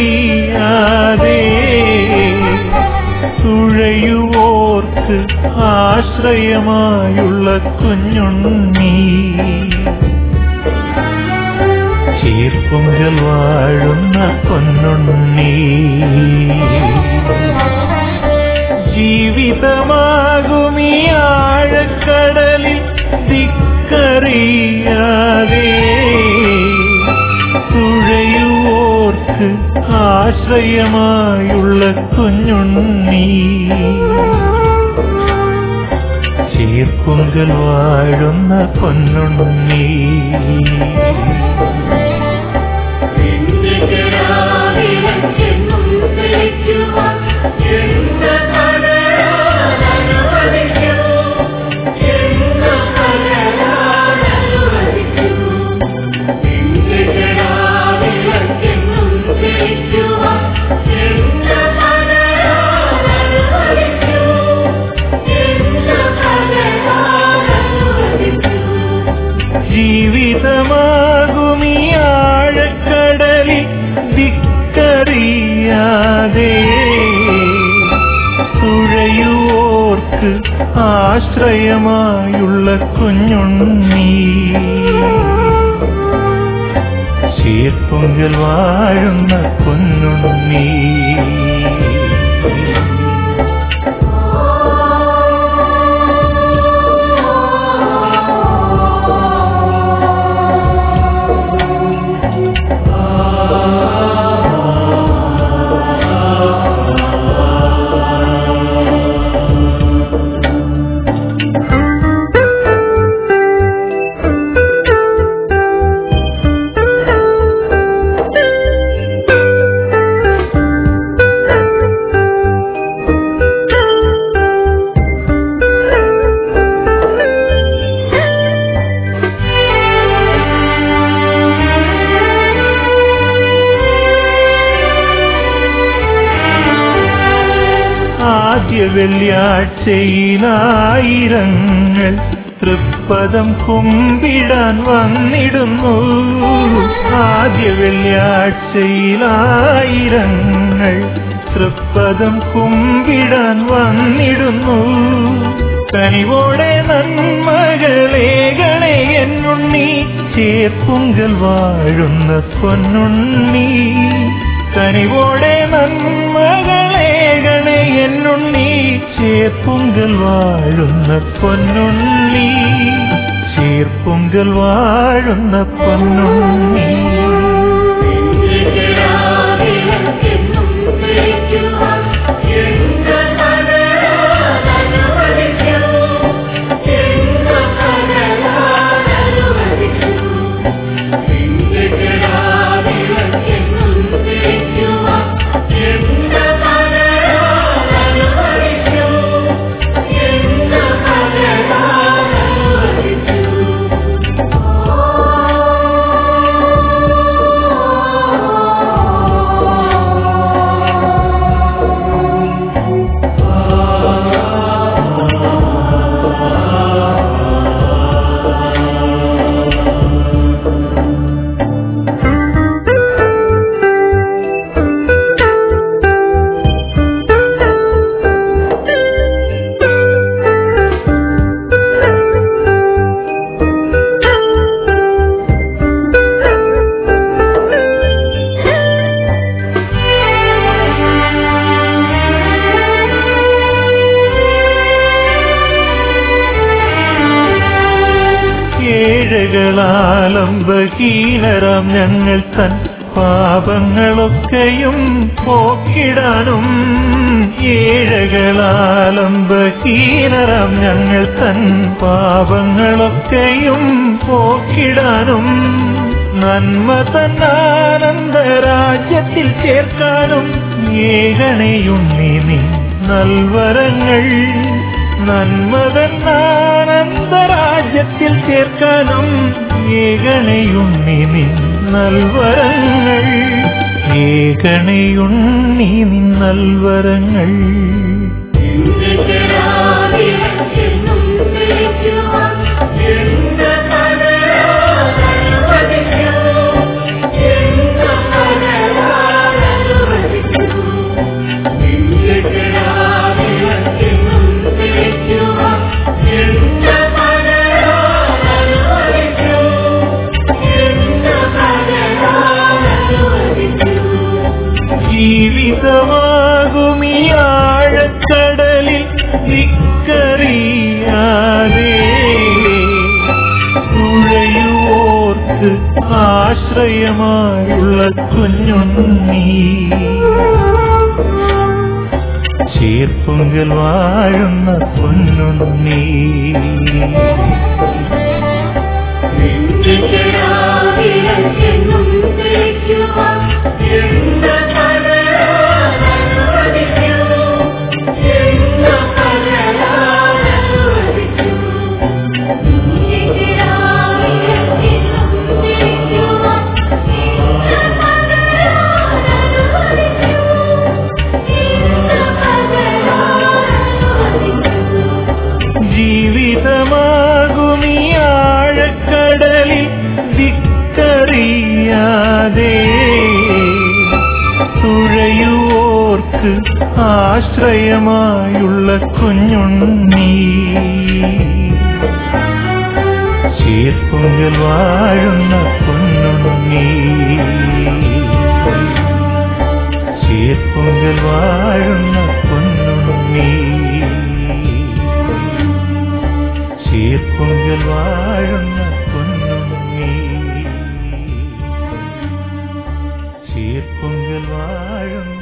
തുഴയുവോർക്ക് ആശ്രയമായുള്ള കുഞ്ഞുണ്ണി ചീർപ്പുങ്കൽ വാഴുന്ന പൊന്നുണ്ണി ജീവിതമാകുമീ ആഴക്കടലിൽ ദിക്കറിയാതെ തുഴയുവോർക്ക് ആശ്രയമായുള്ള കുഞ്ഞുണ്ണി ചീർപ്പുങ്കൽ വാഴുന്ന പൊന്നുണ്ണി ജീവിതമാകുമീ ആഴക്കടലിൽ ദിക്കറിയാതെ തുഴയുവോർക്ക് ആശ്രയമായുള്ള കുഞ്ഞുണ്ണി ചീർപ്പൊങ്കൽ വാഴുന്ന പൊന്നുണ്ണി ആദ്യ വെള്ളിയാഴ്ചയിലായിരങ്ങൾ തൃപ്പദം കുമ്പിടാൻ വന്നിടുന്നു ആദ്യ വെള്ളിയാഴ്ചയിലായിരങ്ങൾ തൃപ്പദം കുമ്പിടാൻ വന്നിടുന്നു കനിവോടെ നന്മകളേകളെ എന്നുണ്ണി ചേർപ്പുങ്കൽ വാഴുന്ന പൊന്നുണ്ണി കനിവോടെ നന്മകളേകളെ എന്നുണ്ണി ചേർപ്പുങ്കൽ വാഴുന്ന പൊന്നുണ്ണി ചേർപ്പുങ്കൽ വാഴുന്ന പൊന്നുണ്ണി ഏഴകളാലംബഹീനരാം ഞങ്ങൾ തൻ പാപങ്ങളൊക്കെയും പോക്കിടാനും ഏഴകളാലംബഹീനരാം ഞങ്ങൾ തൻ പാപങ്ങളൊക്കെയും പോക്കിടാനും നന്മ തന്നാനന്ദ രാജ്യത്തിൽ ചേർക്കാനും ഏകണയുണ്ണി നീ നൽവരങ്ങൾ നന്മതന്നാനന്ദരാജ്യത്തിൽ ചേർക്കാനും ഏകണയുണ്ണി നിൻ നൽവരങ്ങൾ ഏകണയുണ്ണി നിൻ നൽവരങ്ങൾ Thank you. ജീവിതമാകുമീ ആഴക്കടലിൽ ദിക്കറിയാതെ തുഴയുവോർക്ക് ആശ്രയമായുള്ള കുഞ്ഞുണ്ണി ചീർപ്പുങ്കൽ വാഴുന്ന പൊന്നുണ്ണി നിത്യരാവിലെന്നും വിളിക്കുവാൻ എന്ന പകരാനുവദിക്കൂ എന്ന പകരാനുവദിക്കൂ നിത്യരാവിലെന്നും വിളിക്കുവാൻ എന്ന പകരാനുവദിക്കൂ എന്ന പകരാനുവദിക്കൂ ജീവിതമാകുമീ ആഴക്കടലിൽ ദിക്കറിയാതെ തുഴയുവോർക്ക് ആശ്രയമായുള്ള കുഞ്ഞുണ്ണി ചീർപ്പുങ്കൽ വാഴുന്ന പൊന്നുണ്ണി ചീർപ്പുങ്കൽ വാഴുന്ന പൊന്നുണ്ണി ചീർപ്പുങ്കൽ വാഴുന്ന പൊന്നുണ്ണി ചീർപ്പുങ്കൽ വാഴുന്ന